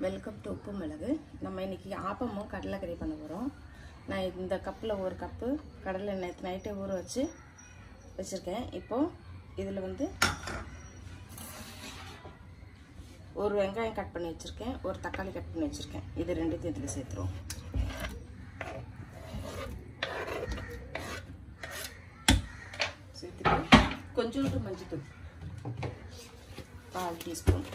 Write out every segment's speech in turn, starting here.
welcome to உப்பு மிளகு நம்ம இன்னைக்கு ஆப்பமும் கடலைக்கறி பண்ண போகிறோம் நான் இந்த கப்பில் ஒரு கப்பு கடலை நேற்று நைட்டே ஊற வச்சு வச்சுருக்கேன் இப்போது இதில் வந்து ஒரு வெங்காயம் கட் பண்ணி வச்சுருக்கேன் ஒரு தக்காளி கட் பண்ணி வச்சுருக்கேன் இது ரெண்டுத்தையும் இதில் சேர்த்துருவோம் சேர்த்துட்டு கொஞ்சோண்டு மஞ்சத்தூள் கால் டீஸ்பூன்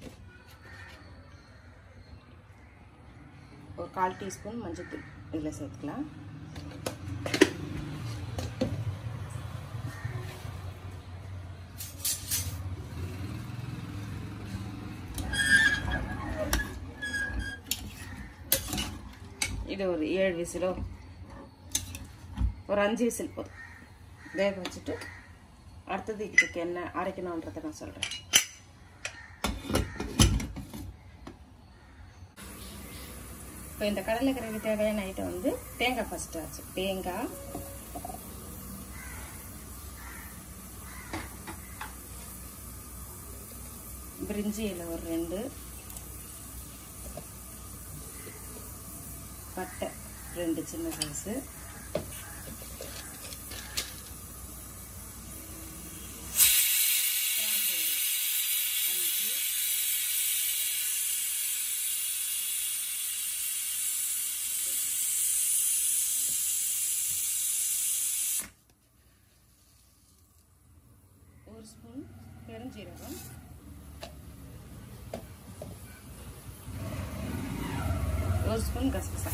ஒரு கால் டீஸ்பூன் மஞ்சத்தூள் இதில் சேர்த்துக்கலாம் இது ஒரு ஏழு விசிலோ ஒரு அஞ்சு விசில் போதும் வேக வச்சுட்டு அடுத்தது இதுக்கு என்ன அரைக்கணுன்றதை நான் சொல்கிறேன் இப்போ இந்த கடலைக்கரைக்கு தேவையான ஐட்டம் வந்து தேங்காய் ஃபஸ்ட்டு ஆச்சு தேங்காய் பிரிஞ்சி இலை ஒரு ரெண்டு பட்டை ரெண்டு சின்ன சைஸு ஒரு ஸ்பூன் பெருஞ்சீரகம் ஒரு ஸ்பூன் கசகசா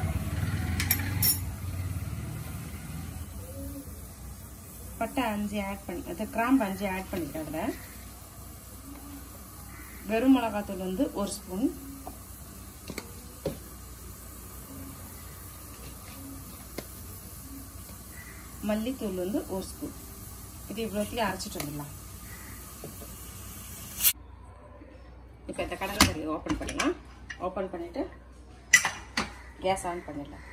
பட்டை அஞ்சு ஆட் பண்ணி அது கிராம்பு அஞ்சு ஆட் பண்ணிக்கிறேன் அதில் வெறும் மிளகாத்தூள் வந்து ஒரு ஸ்பூன் மல்லித்தூள் வந்து ஒரு ஸ்பூன் இது இவ்வளோத்தையும் அரைச்சிட்டு வந்துடலாம் இப்போ இந்த கடலை கறி ஓப்பன் பண்ணலாம் ஓப்பன் பண்ணிவிட்டு கேஸ் ஆன் பண்ணிடலாம்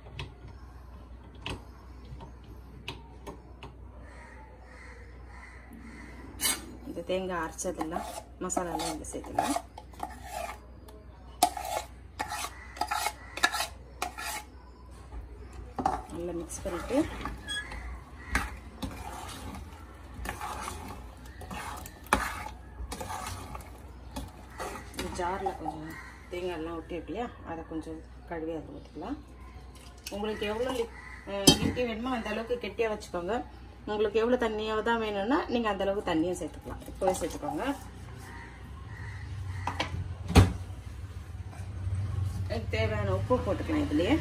இந்த தேங்காய் அரைச்சதெல்லாம் மசாலாலாம் இங்கே சேர்த்துக்கலாம் நல்லா மிக்ஸ் பண்ணிவிட்டு ஜாரில் கொஞ்சம் தேங்காயெல்லாம் ஒட்டி இருக்கு இல்லையா அதை கொஞ்சம் கழுவி அதில் ஊற்றிக்கலாம் உங்களுக்கு எவ்வளோ கெட்டி வேணுமோ அந்த அளவுக்கு கெட்டியாக வச்சுக்கோங்க உங்களுக்கு எவ்வளோ தண்ணியாக தான் வேணும்னா நீங்கள் அந்த அளவுக்கு தண்ணியும் சேர்த்துக்கலாம் இப்போவே சேர்த்துக்கோங்க தேவையான உப்பு போட்டுக்கலாம் இதுலேயே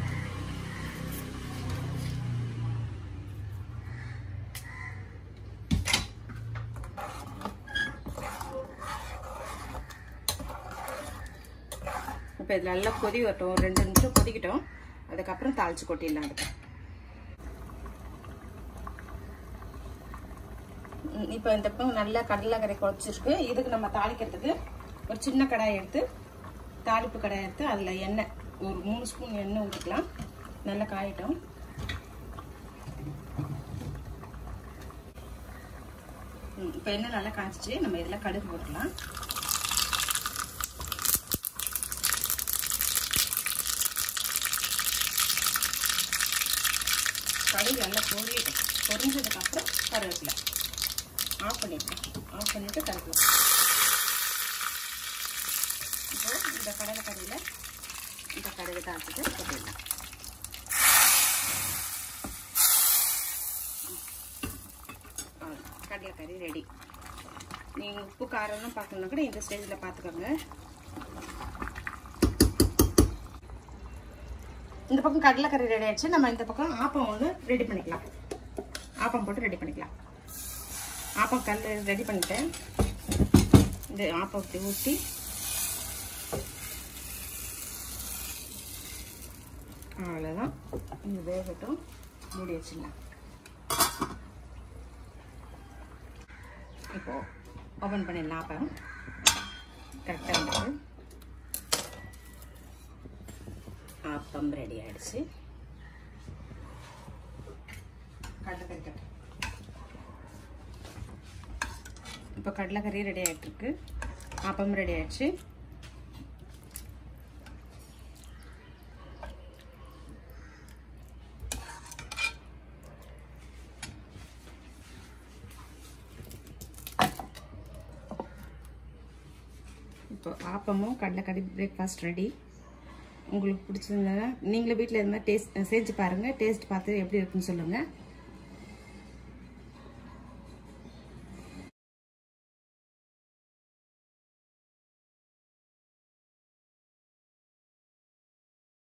இப்போ இதில் நல்லா கொதி வரட்டும் ஒரு ரெண்டு நிமிஷம் கொதிக்கிட்டோம் அதுக்கப்புறம் தாளிச்சு கொட்டிடலாம் அதுக்கு இப்போ இந்த பக்கம் நல்லா கடலைக்கரை குழச்சிருக்கு இதுக்கு நம்ம தாளிக்கிறதுக்கு ஒரு சின்ன கடாய் எடுத்து தாளிப்பு கடாய் எடுத்து அதில் எண்ணெய் ஒரு மூணு ஸ்பூன் எண்ணெய் ஊற்றிக்கலாம் நல்லா காயிட்டோம் இப்போ எண்ணெய் நல்லா காய்ச்சிச்சு நம்ம இதில் கடுகு போட்டுக்கலாம் கடுகு நல்லா பொரியட்டும் பொரிஞ்சதுக்கப்புறம் கருவேப்பிலை ஆஃப் பண்ணிடலாம் ஆஃப் பண்ணிவிட்டு கருவேப்பிலை இப்போ இந்த கடலை கறியில் இந்த கடுகு தாழ்த்திட்டு கொட்டிடலாம் கடலைக்கறி ரெடி நீங்கள் உப்பு காரம்லாம் பார்க்கணுன்னா கூட இந்த ஸ்டேஜில் பார்த்துக்கோங்க இந்த பக்கம் கடலைக்கறி ரெடி ஆயிடுச்சு நம்ம இந்த பக்கம் ஆப்பம் ஒன்று ரெடி பண்ணிக்கலாம் ஆப்பம் போட்டு ரெடி பண்ணிக்கலாம் ஆப்பம் கல் ரெடி பண்ணிட்டேன் இந்த ஆப்பத்தை ஊற்றி அவ்வளோதான் இது வேகட்டும் மூடி வச்சிடலாம் இப்போ ஓப்பன் பண்ணிடலாம் ஆப்பம் கரெக்டாக இருக்குது ஆப்பம் ரெடி ஆயிடுச்சு கடலைக்கறி கட்டு இப்போ கடலைக்கறி ரெடி ஆகிட்டுருக்கு ஆப்பம் ரெடி ஆயிடுச்சு இப்போ ஆப்பமும் கடலைக்கறி பிரேக்ஃபாஸ்ட் ரெடி உங்களுக்கு பிடிச்சிருந்தா நீங்களும் வீட்டில் இருந்தால் டேஸ்ட் செஞ்சு பாருங்கள் டேஸ்ட் பார்த்து எப்படி இருக்குன்னு சொல்லுங்கள்